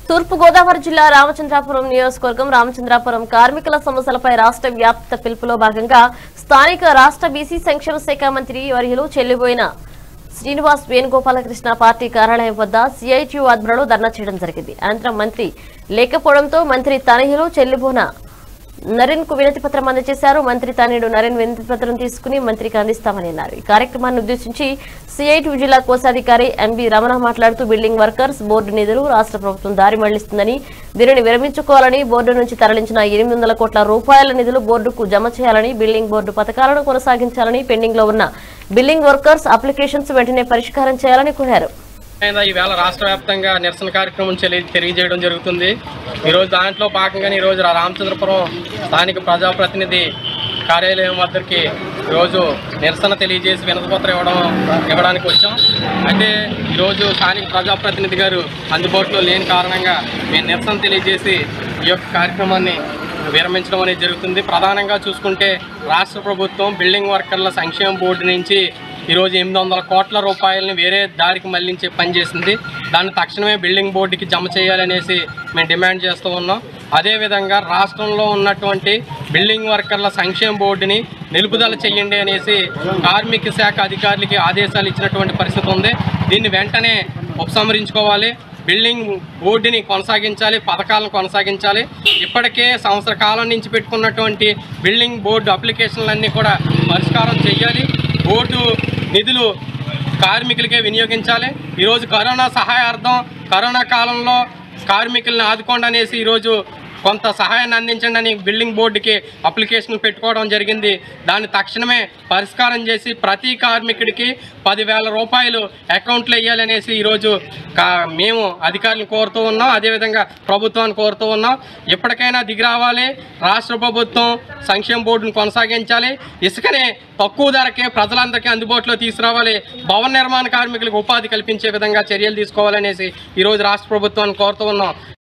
తూర్పు గోదావరి జిల్లా రామచంద్రాపురం నియోజకవర్గం రామచంద్రాపురం కార్మికుల సమస్యలపై రాష్ట్ర వ్యాప్త పిలుపులో భాగంగా స్థానిక రాష్ట్ర బీసీ సంక్షేమ శాఖ మంత్రి వర్యులు చెల్లిపోయిన శ్రీనివాస్ వేణుగోపాలకృష్ణ పార్టీ కార్యాలయం వద్ద సిఐటియు ఆధ్వర్యంలో ధర్నా చేయడం జరిగింది అనంతరం మంత్రి లేకపోవడంతో మంత్రి తనయులు చెల్లిబోన నరేన్ కు వినతి పత్రం అందజేశారు మంత్రి తనయుడు నరేన్ వినతి పత్రం తీసుకుని మంత్రికి అందిస్తామని అన్నారు ఈ కార్యక్రమాన్ని ఉద్దేశించి సిఐటి జిల్లా కోశాధికారి ఎంబి రమణ మాట్లాడుతూ బిల్డింగ్ వర్కర్స్ బోర్డు నిధులు రాష్ట్ర ప్రభుత్వం దారి మళ్లిస్తుందని దీనిని విరమించుకోవాలని బోర్డు నుంచి తరలించిన ఎనిమిది వందల కోట్ల రూపాయల నిధులు బోర్డుకు జమ చేయాలని బిల్డింగ్ బోర్డు పథకాలను కొనసాగించాలని పెండింగ్ లో ఉన్న బిల్డింగ్ వర్కర్స్ అప్లికేషన్స్ వెంటనే పరిష్కారం చేయాలని కోరారు అయినా ఈవేళ రాష్ట్ర వ్యాప్తంగా నిరసన కార్యక్రమం చెలి తెలియజేయడం జరుగుతుంది ఈరోజు దాంట్లో భాగంగానే ఈరోజు రా- రామచంద్రపురం స్థానిక ప్రజాప్రతినిధి కార్యాలయం వద్దకి ఈరోజు నిరసన తెలియజేసి వినతిపత్రం ఇవ్వడం ఇవ్వడానికి వచ్చాం అయితే ఈరోజు స్థానిక ప్రజాప్రతినిధి గారు అందుబాటులో లేని కారణంగా మేము నిరసన తెలియజేసి ఈ యొక్క కార్యక్రమాన్ని విరమించడం అనేది జరుగుతుంది ప్రధానంగా చూసుకుంటే రాష్ట్ర ప్రభుత్వం బిల్డింగ్ వర్కర్ల సంక్షేమ బోర్డు నుంచి ఈరోజు ఎనిమిది వందల కోట్ల రూపాయలని వేరే దారికి మళ్లించే పని చేసింది దాన్ని తక్షణమే బిల్డింగ్ బోర్డుకి జమ చేయాలనేసి మేము డిమాండ్ చేస్తూ ఉన్నాం అదేవిధంగా రాష్ట్రంలో ఉన్నటువంటి బిల్డింగ్ వర్కర్ల సంక్షేమ బోర్డుని నిలుపుదల చేయండి అనేసి కార్మిక శాఖ అధికారులకి ఆదేశాలు ఇచ్చినటువంటి పరిస్థితి ఉంది దీన్ని వెంటనే ఉపసంహరించుకోవాలి బిల్డింగ్ బోర్డుని కొనసాగించాలి పథకాలను కొనసాగించాలి ఇప్పటికే సంవత్సర కాలం నుంచి పెట్టుకున్నటువంటి బిల్డింగ్ బోర్డు అప్లికేషన్లన్నీ కూడా పరిష్కారం చేయాలి బోర్డు నిధులు కార్మికులకే వినియోగించాలి ఈరోజు కరోనా సహాయార్థం కరోనా కాలంలో కార్మికుల్ని ఆదుకోండి అనేసి ఈరోజు కొంత సహాయాన్ని అందించండి అని బిల్డింగ్ బోర్డుకి అప్లికేషన్ పెట్టుకోవడం జరిగింది దాన్ని తక్షణమే పరిష్కారం చేసి ప్రతి కార్మికుడికి పదివేల రూపాయలు అకౌంట్లో వేయాలనేసి ఈరోజు కా మేము అధికారులను కోరుతూ ఉన్నాం అదేవిధంగా ప్రభుత్వాన్ని కోరుతూ ఉన్నాం ఎప్పటికైనా దిగి రావాలి రాష్ట్ర ప్రభుత్వం సంక్షేమ బోర్డును కొనసాగించాలి ఇసుకనే తక్కువ ధరకే ప్రజలందరికీ అందుబాటులో తీసుకురావాలి భవన నిర్మాణ కార్మికులకు ఉపాధి కల్పించే విధంగా చర్యలు తీసుకోవాలనేసి ఈరోజు రాష్ట్ర ప్రభుత్వాన్ని కోరుతూ ఉన్నాం